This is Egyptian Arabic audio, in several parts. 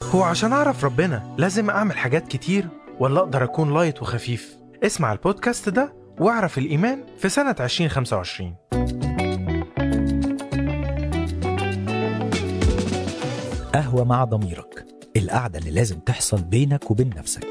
هو عشان أعرف ربنا لازم أعمل حاجات كتير ولا أقدر أكون لايت وخفيف اسمع البودكاست ده واعرف الإيمان في سنة 2025 قهوة مع ضميرك القعدة اللي لازم تحصل بينك وبين نفسك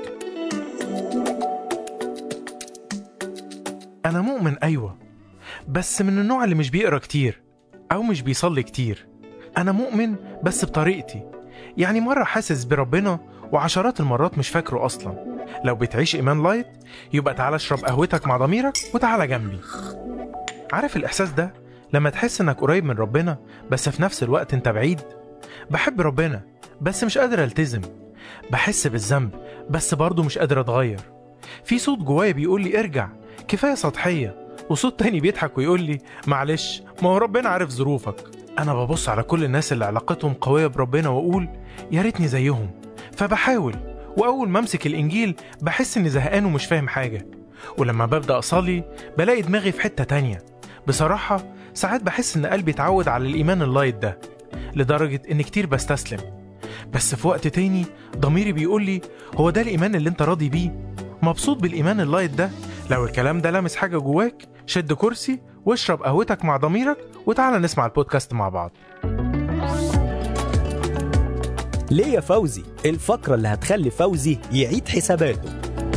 أنا مؤمن أيوة بس من النوع اللي مش بيقرا كتير أو مش بيصلي كتير أنا مؤمن بس بطريقتي يعني مرة حاسس بربنا وعشرات المرات مش فاكره أصلا لو بتعيش إيمان لايت يبقى تعالى اشرب قهوتك مع ضميرك وتعالى جنبي عارف الإحساس ده لما تحس إنك قريب من ربنا بس في نفس الوقت أنت بعيد بحب ربنا بس مش قادر ألتزم بحس بالذنب بس برضه مش قادر أتغير في صوت جوايا بيقول لي ارجع كفاية سطحية وصوت تاني بيضحك ويقول لي معلش ما هو ربنا عارف ظروفك أنا ببص على كل الناس اللي علاقتهم قوية بربنا وأقول يا ريتني زيهم فبحاول وأول ما أمسك الإنجيل بحس إني زهقان ومش فاهم حاجة ولما ببدأ أصلي بلاقي دماغي في حتة تانية بصراحة ساعات بحس إن قلبي اتعود على الإيمان اللايت ده لدرجة إن كتير بستسلم بس في وقت تاني ضميري بيقول لي هو ده الإيمان اللي أنت راضي بيه مبسوط بالإيمان اللايت ده لو الكلام ده لامس حاجة جواك شد كرسي واشرب قهوتك مع ضميرك وتعالى نسمع البودكاست مع بعض ليه يا فوزي الفقرة اللي هتخلي فوزي يعيد حساباته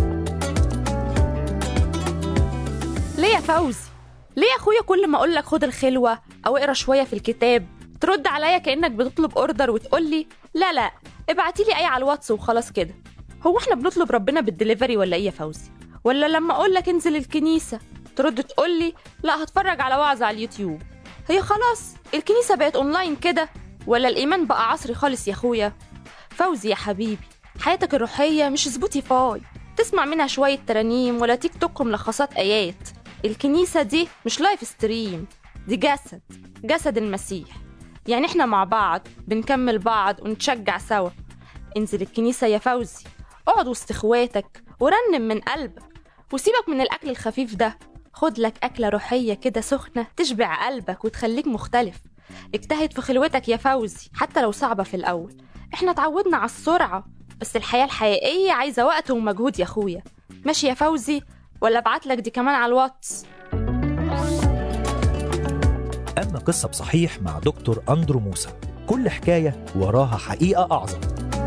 ليه يا فوزي ليه يا اخويا كل ما اقول لك خد الخلوه او اقرا شويه في الكتاب ترد عليا كانك بتطلب اوردر وتقول لي لا لا ابعتي لي اي على الواتس وخلاص كده هو احنا بنطلب ربنا بالدليفري ولا ايه يا فوزي ولا لما اقول لك انزل الكنيسه ترد تقول لي لا هتفرج على وعظ على اليوتيوب هي خلاص الكنيسه بقت اونلاين كده ولا الايمان بقى عصري خالص يا اخويا فوزي يا حبيبي حياتك الروحيه مش سبوتيفاي تسمع منها شويه ترانيم ولا تيك توك وملخصات ايات الكنيسه دي مش لايف ستريم دي جسد جسد المسيح يعني احنا مع بعض بنكمل بعض ونتشجع سوا انزل الكنيسه يا فوزي اقعد وسط اخواتك ورنم من قلبك وسيبك من الاكل الخفيف ده خد لك اكله روحيه كده سخنه تشبع قلبك وتخليك مختلف اجتهد في خلوتك يا فوزي حتى لو صعبه في الاول احنا اتعودنا على السرعه بس الحياه الحقيقيه عايزه وقت ومجهود يا اخويا ماشي يا فوزي ولا ابعت لك دي كمان على الواتس أما قصة بصحيح مع دكتور أندرو موسى كل حكاية وراها حقيقة أعظم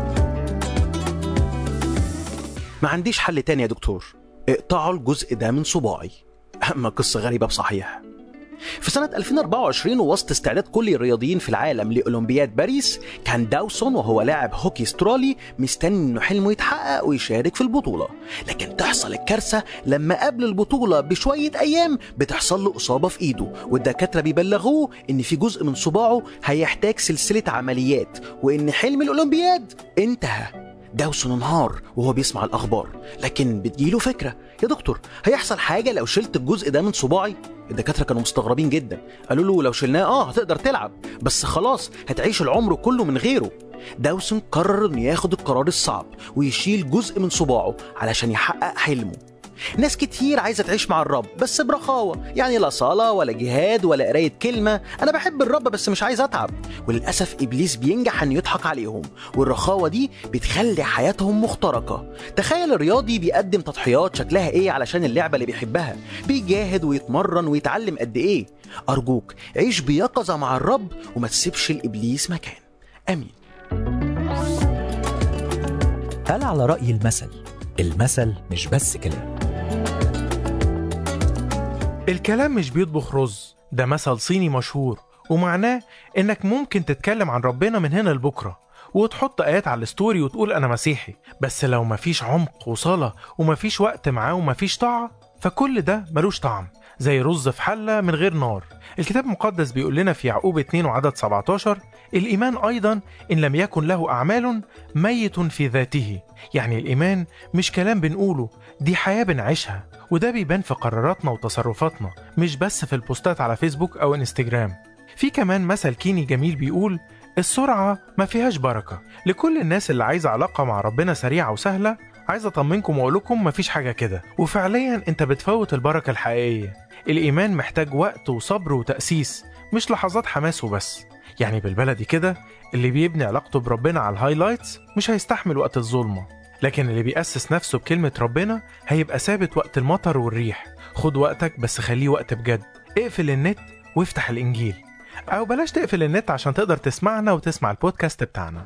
ما عنديش حل تاني يا دكتور اقطعوا الجزء ده من صباعي أما قصة غريبة بصحيح في سنة 2024 ووسط استعداد كل الرياضيين في العالم لأولمبياد باريس كان داوسون وهو لاعب هوكي استرالي مستني انه حلمه يتحقق ويشارك في البطولة لكن تحصل الكارثة لما قبل البطولة بشوية أيام بتحصل له إصابة في إيده والدكاترة بيبلغوه إن في جزء من صباعه هيحتاج سلسلة عمليات وإن حلم الأولمبياد انتهى داوسون انهار وهو بيسمع الأخبار لكن بتجيله فكرة يا دكتور هيحصل حاجة لو شلت الجزء ده من صباعي الدكاترة كانوا مستغربين جدا قالوا له لو شلناه اه هتقدر تلعب بس خلاص هتعيش العمر كله من غيره داوسون قرر انه ياخد القرار الصعب ويشيل جزء من صباعه علشان يحقق حلمه ناس كتير عايزة تعيش مع الرب بس برخاوة يعني لا صلاة ولا جهاد ولا قراية كلمة أنا بحب الرب بس مش عايز أتعب وللأسف إبليس بينجح أنه يضحك عليهم والرخاوة دي بتخلي حياتهم مخترقة تخيل الرياضي بيقدم تضحيات شكلها إيه علشان اللعبة اللي بيحبها بيجاهد ويتمرن ويتعلم قد إيه أرجوك عيش بيقظة مع الرب وما تسيبش الإبليس مكان آمين قال على رأي المثل المثل مش بس كلام الكلام مش بيطبخ رز ده مثل صيني مشهور ومعناه انك ممكن تتكلم عن ربنا من هنا لبكره وتحط ايات على الستوري وتقول انا مسيحي بس لو مفيش عمق وصلاه ومفيش وقت معاه ومفيش طاعه فكل ده ملوش طعم زي رز في حله من غير نار الكتاب المقدس بيقول لنا في يعقوب 2 وعدد 17 الإيمان أيضا إن لم يكن له أعمال ميت في ذاته يعني الإيمان مش كلام بنقوله دي حياة بنعيشها وده بيبان في قراراتنا وتصرفاتنا مش بس في البوستات على فيسبوك أو انستجرام في كمان مثل كيني جميل بيقول السرعة ما فيهاش بركة لكل الناس اللي عايزة علاقة مع ربنا سريعة وسهلة عايز اطمنكم واقول لكم مفيش حاجه كده وفعليا انت بتفوت البركه الحقيقيه الايمان محتاج وقت وصبر وتاسيس مش لحظات حماس وبس يعني بالبلدي كده اللي بيبني علاقته بربنا على الهايلايتس مش هيستحمل وقت الظلمة لكن اللي بيأسس نفسه بكلمة ربنا هيبقى ثابت وقت المطر والريح خد وقتك بس خليه وقت بجد اقفل النت وافتح الإنجيل أو بلاش تقفل النت عشان تقدر تسمعنا وتسمع البودكاست بتاعنا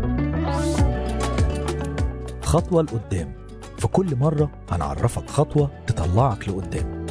خطوة لقدام في كل مرة هنعرفك خطوة تطلعك لقدام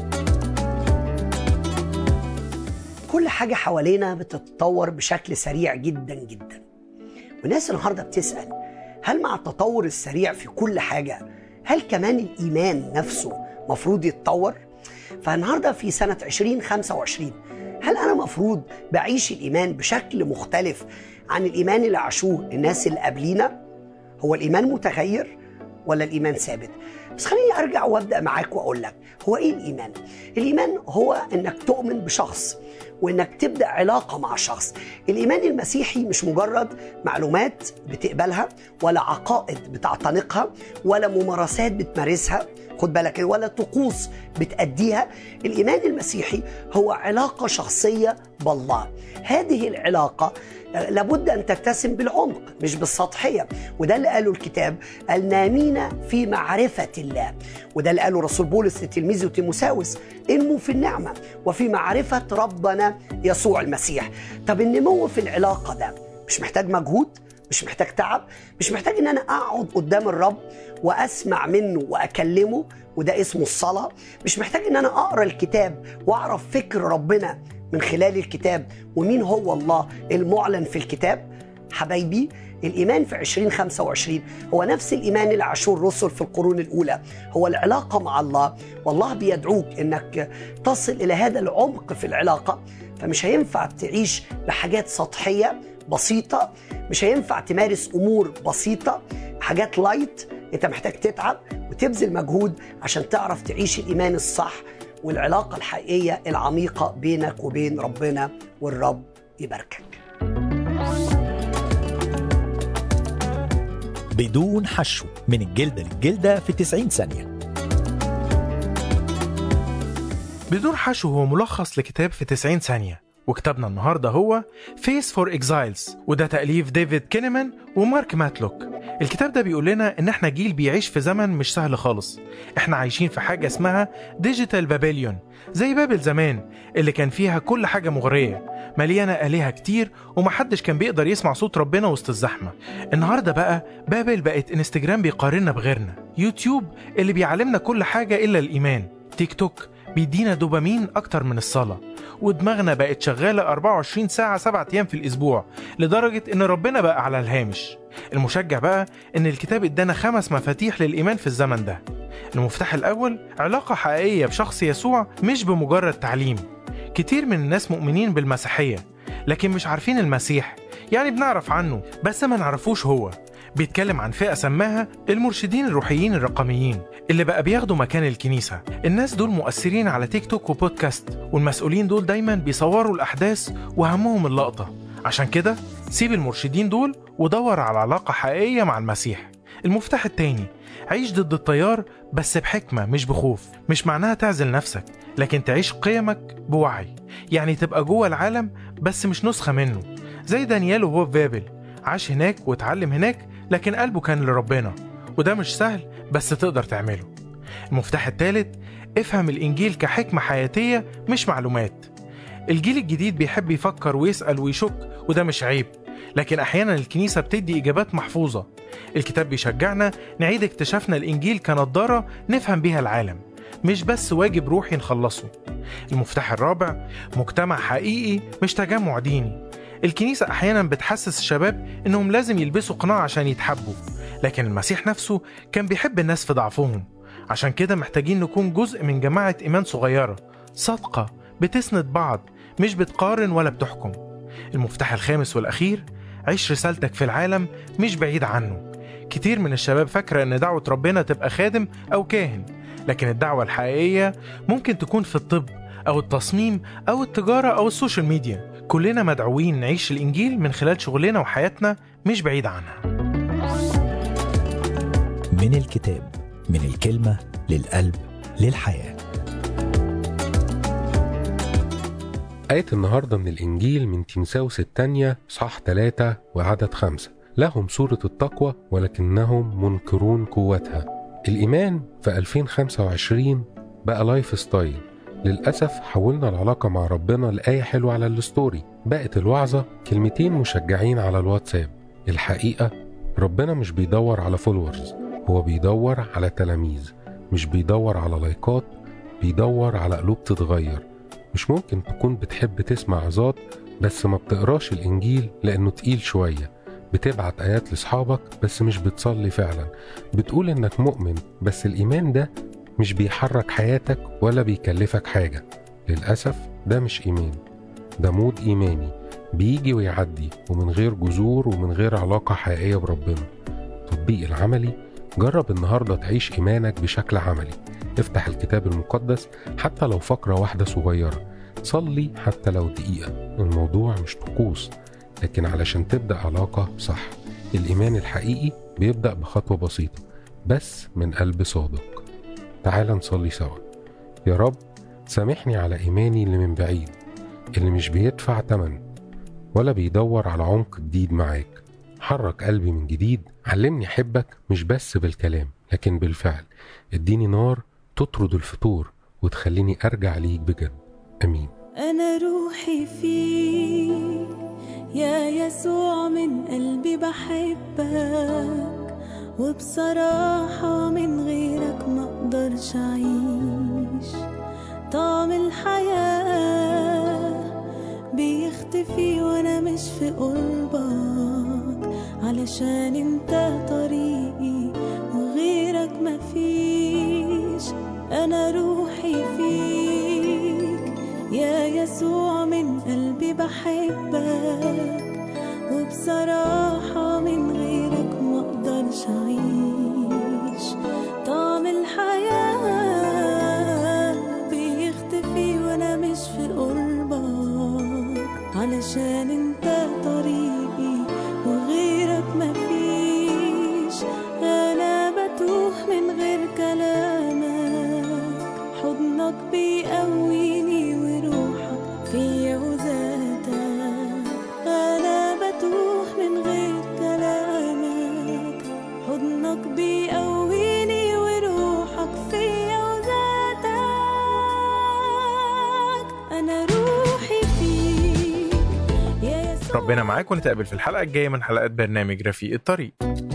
كل حاجة حوالينا بتتطور بشكل سريع جدا جدا والناس النهاردة بتسأل هل مع التطور السريع في كل حاجة هل كمان الإيمان نفسه مفروض يتطور؟ فالنهاردة في سنة 2025 هل أنا مفروض بعيش الإيمان بشكل مختلف عن الإيمان اللي عاشوه الناس اللي قبلينا؟ هو الإيمان متغير ولا الإيمان ثابت؟ بس خليني أرجع وأبدأ معاك وأقول لك هو إيه الإيمان؟ الإيمان هو إنك تؤمن بشخص وانك تبدا علاقه مع شخص الايمان المسيحي مش مجرد معلومات بتقبلها ولا عقائد بتعتنقها ولا ممارسات بتمارسها خد بالك ولا طقوس بتأديها الإيمان المسيحي هو علاقة شخصية بالله هذه العلاقة لابد أن تتسم بالعمق مش بالسطحية وده اللي قاله الكتاب النامين في معرفة الله وده اللي قاله رسول بولس لتلميذه تيموساوس انموا في النعمة وفي معرفة ربنا يسوع المسيح طب النمو في العلاقة ده مش محتاج مجهود مش محتاج تعب مش محتاج ان انا اقعد قدام الرب واسمع منه واكلمه وده اسمه الصلاه مش محتاج ان انا اقرا الكتاب واعرف فكر ربنا من خلال الكتاب ومين هو الله المعلن في الكتاب حبايبي الإيمان في 2025 هو نفس الإيمان اللي عاشوه الرسل في القرون الأولى هو العلاقة مع الله والله بيدعوك إنك تصل إلى هذا العمق في العلاقة فمش هينفع تعيش بحاجات سطحية بسيطة مش هينفع تمارس أمور بسيطة حاجات لايت أنت محتاج تتعب وتبذل مجهود عشان تعرف تعيش الإيمان الصح والعلاقة الحقيقية العميقة بينك وبين ربنا والرب يباركك بدون حشو من الجلدة للجلدة في 90 ثانية بدون حشو هو ملخص لكتاب في 90 ثانية وكتابنا النهاردة هو Face for Exiles وده تأليف ديفيد كينيمان ومارك ماتلوك الكتاب ده بيقول لنا إن إحنا جيل بيعيش في زمن مش سهل خالص إحنا عايشين في حاجة اسمها ديجيتال بابليون زي بابل زمان اللي كان فيها كل حاجة مغرية مليانة آلهة كتير ومحدش كان بيقدر يسمع صوت ربنا وسط الزحمة النهاردة بقى بابل بقت انستجرام بيقارننا بغيرنا يوتيوب اللي بيعلمنا كل حاجة إلا الإيمان تيك توك بيدينا دوبامين أكتر من الصلاة ودماغنا بقت شغالة 24 ساعة 7 أيام في الأسبوع لدرجة إن ربنا بقى على الهامش المشجع بقى إن الكتاب ادانا خمس مفاتيح للإيمان في الزمن ده المفتاح الأول علاقة حقيقية بشخص يسوع مش بمجرد تعليم كتير من الناس مؤمنين بالمسيحية لكن مش عارفين المسيح يعني بنعرف عنه بس ما نعرفوش هو بيتكلم عن فئة سماها المرشدين الروحيين الرقميين اللي بقى بياخدوا مكان الكنيسة الناس دول مؤثرين على تيك توك وبودكاست والمسؤولين دول دايما بيصوروا الأحداث وهمهم اللقطة عشان كده سيب المرشدين دول ودور على علاقة حقيقية مع المسيح المفتاح التاني عيش ضد التيار بس بحكمة مش بخوف مش معناها تعزل نفسك لكن تعيش قيمك بوعي يعني تبقى جوه العالم بس مش نسخة منه زي دانيال وهو في بابل عاش هناك واتعلم هناك لكن قلبه كان لربنا وده مش سهل بس تقدر تعمله المفتاح الثالث افهم الإنجيل كحكمة حياتية مش معلومات الجيل الجديد بيحب يفكر ويسأل ويشك وده مش عيب لكن أحيانا الكنيسة بتدي إجابات محفوظة الكتاب بيشجعنا نعيد اكتشافنا الإنجيل كنضارة نفهم بيها العالم مش بس واجب روحي نخلصه المفتاح الرابع مجتمع حقيقي مش تجمع ديني الكنيسة أحيانا بتحسس الشباب إنهم لازم يلبسوا قناع عشان يتحبوا لكن المسيح نفسه كان بيحب الناس في ضعفهم عشان كده محتاجين نكون جزء من جماعة إيمان صغيرة صادقة بتسند بعض مش بتقارن ولا بتحكم المفتاح الخامس والأخير عيش رسالتك في العالم مش بعيد عنه كتير من الشباب فاكرة إن دعوة ربنا تبقى خادم أو كاهن لكن الدعوة الحقيقية ممكن تكون في الطب أو التصميم أو التجارة أو السوشيال ميديا كلنا مدعوين نعيش الإنجيل من خلال شغلنا وحياتنا مش بعيد عنها من الكتاب من الكلمة للقلب للحياة آية النهاردة من الإنجيل من تيمساوس الثانية صح 3 وعدد 5 لهم صورة التقوى ولكنهم منكرون قوتها الإيمان في 2025 بقى لايف ستايل للأسف حولنا العلاقة مع ربنا لآية حلوة على الستوري بقت الوعظة كلمتين مشجعين على الواتساب الحقيقة ربنا مش بيدور على فولورز هو بيدور على تلاميذ مش بيدور على لايكات بيدور على قلوب تتغير مش ممكن تكون بتحب تسمع عظات بس ما بتقراش الإنجيل لأنه تقيل شوية بتبعت آيات لأصحابك بس مش بتصلي فعلا بتقول إنك مؤمن بس الإيمان ده مش بيحرك حياتك ولا بيكلفك حاجة للأسف ده مش إيمان ده مود إيماني بيجي ويعدي ومن غير جذور ومن غير علاقة حقيقية بربنا التطبيق العملي جرب النهاردة تعيش إيمانك بشكل عملي افتح الكتاب المقدس حتى لو فقرة واحدة صغيرة صلي حتى لو دقيقة الموضوع مش طقوس لكن علشان تبدأ علاقة صح الإيمان الحقيقي بيبدأ بخطوة بسيطة بس من قلب صادق تعال نصلي سوا يا رب سامحني على إيماني اللي من بعيد اللي مش بيدفع تمن ولا بيدور على عمق جديد معاك حرك قلبي من جديد علمني أحبك مش بس بالكلام لكن بالفعل اديني نار تطرد الفتور وتخليني أرجع ليك بجد أمين أنا روحي فيك يا يسوع من قلبي بحبك وبصراحة من غيرك ما أقدرش أعيش طعم الحياة بيختفي وأنا مش في قربك علشان انت طريقي وغيرك مفيش أنا روحي فيك يا يسوع من قلبي بحبك وبصراحة من غيرك ما أقدرش أعيش طعم الحياة بيختفي وأنا مش في قربك علشان انت طريقي وغيرك مفيش أنا بتوه من غير كلامك حضنك بيقويني وروحك فيا وذاتك أنا بتوه من غير كلامك حضنك بيقويني وروحك فيا وذاتك أنا روحي فيك يا يسوع ربنا معاك ونتقابل في الحلقة الجاية من حلقات برنامج رفيق الطريق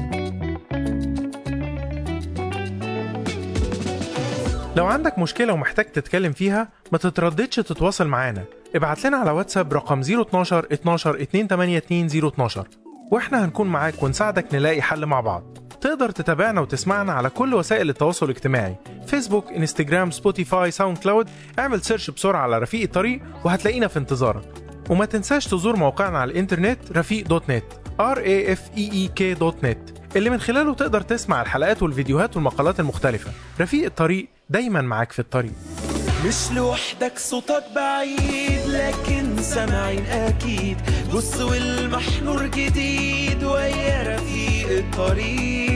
لو عندك مشكلة ومحتاج تتكلم فيها ما تترددش تتواصل معانا ابعت لنا على واتساب رقم 012 12 282 012 واحنا هنكون معاك ونساعدك نلاقي حل مع بعض تقدر تتابعنا وتسمعنا على كل وسائل التواصل الاجتماعي فيسبوك انستجرام سبوتيفاي ساوند كلاود اعمل سيرش بسرعة على رفيق الطريق وهتلاقينا في انتظارك وما تنساش تزور موقعنا على الانترنت رفيق دوت نت r a f e e k دوت نت اللي من خلاله تقدر تسمع الحلقات والفيديوهات والمقالات المختلفة رفيق الطريق دايما معاك في الطريق مش لوحدك صوتك بعيد لكن سامعين اكيد بص والمحنور جديد ويا رفيق الطريق